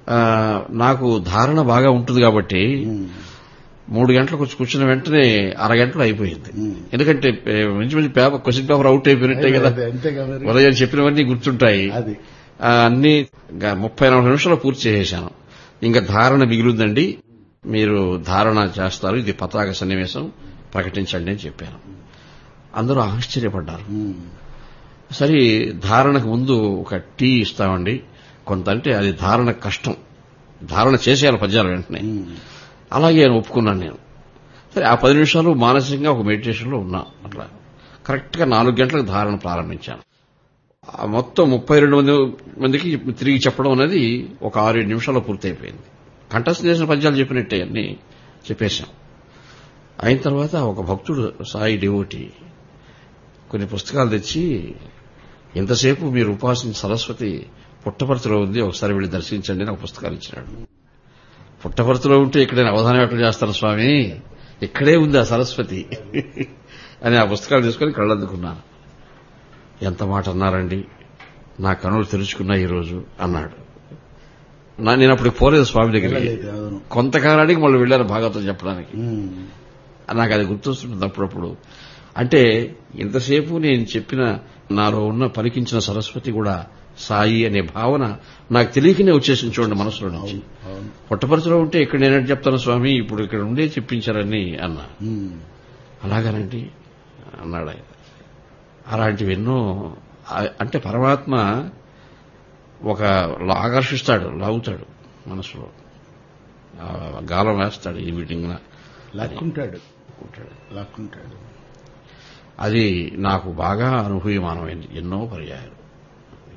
ఆ, నాకు ధారణ బాగా ఉంటుంది కాబట్టి మూడు గంటలకు వచ్చి కూర్చున్న వెంటనే అరగంటలో అయిపోయింది ఎందుకంటే ఏ, మంచి మంచి పేపర్ క్వశ్చన్ పేపర్ అవుట్ అయిపోయినట్టే కదా అదే, అంతేగా మరి. ఉదయం చెప్పినవన్నీ గుర్తుంటాయి అది ఆ, అన్ని ఇంకా ముప్పై నలభై నిమిషాలు పూర్తి చేసేశాను ఇంకా ధారణ మిగిలిందండి మీరు ధారణ చేస్తారు ఇది పతాక సన్నివేశం ప్రకటించండి అని చెప్పాను అందరూ ఆశ్చర్యపడ్డారు ఉమ్. సరే ధారణకు ముందు ఒక టీ ఇస్తామండి కొంత అంటే అది ధారణ కష్టం ధారణ చేసేయాలి పద్యాలు వెంటనే ఉమ్. అలాగే నేను ఒప్పుకున్నాను నేను సరే ఆ పది నిమిషాలు మానసికంగా ఒక మెడిటేషన్లో ఉన్నా అట్లా కరెక్ట్గా నాలుగు గంటలకు ధారణ ప్రారంభించాను ఆ మొత్తం ముప్పై రెండు మంది మందికి తిరిగి చెప్పడం అనేది ఒక ఆరు ఏడు నిమిషాల్లో పూర్తయిపోయింది కంఠస్థ చేసిన పద్యాలు చెప్పినట్టే అన్ని చెప్పేశాం అయిన తర్వాత ఒక భక్తుడు సాయి డివోటి కొన్ని పుస్తకాలు తెచ్చి ఇంతసేపు మీరు ఉపాసన సరస్వతి పుట్టపర్తిలో ఉంది ఒకసారి వెళ్ళి దర్శించండి అని ఒక పుస్తకాలు ఇచ్చినాడు పుట్టపర్తిలో ఉంటే ఇక్కడ నేను అవధానం ఎట్లా చేస్తాను స్వామి ఇక్కడే ఉంది ఆ సరస్వతి అని ఆ పుస్తకాలు తీసుకొని కళ్ళద్దుకున్నాను ఎంత మాట అన్నారండి నా కనులు తెరుచుకున్నా ఈరోజు అన్నాడు నా నేను అప్పుడు పోలేదు స్వామి దగ్గరికి వెళ్ళలేదు, అవును కొంతకాలానికి మళ్ళీ వెళ్ళాను భాగవతం చెప్పడానికి ఉమ్. నాకు అది గుర్తొస్తుంటుంది అప్పుడప్పుడు అంటే ఇంతసేపు నేను చెప్పిన నాలో ఉన్న పలికించిన సరస్వతి కూడా సాయి అనే భావన నాకు తెలియకనే వచ్చేసింది చూడండి మనసులో నుంచి అవును పుట్టపరచులో ఉంటే ఇక్కడ నేనంటే చెప్తాను స్వామి ఇప్పుడు ఇక్కడ ఉండే చెప్పించారని అన్నా ఉమ్. అలాగనండి అన్నాడు ఆయన అలాంటివి ఎన్నో ఆ- అంటే పరమాత్మ ఒక ఆకర్షిస్తాడు లాగుతాడు మనసులో ఆ గాలం వేస్తాడు ఈ మీటింగ్ లాక్కుంటాడు లాక్కుంటాడు అది నాకు బాగా అనుభూయమానమైంది ఎన్నో పర్యాయాలు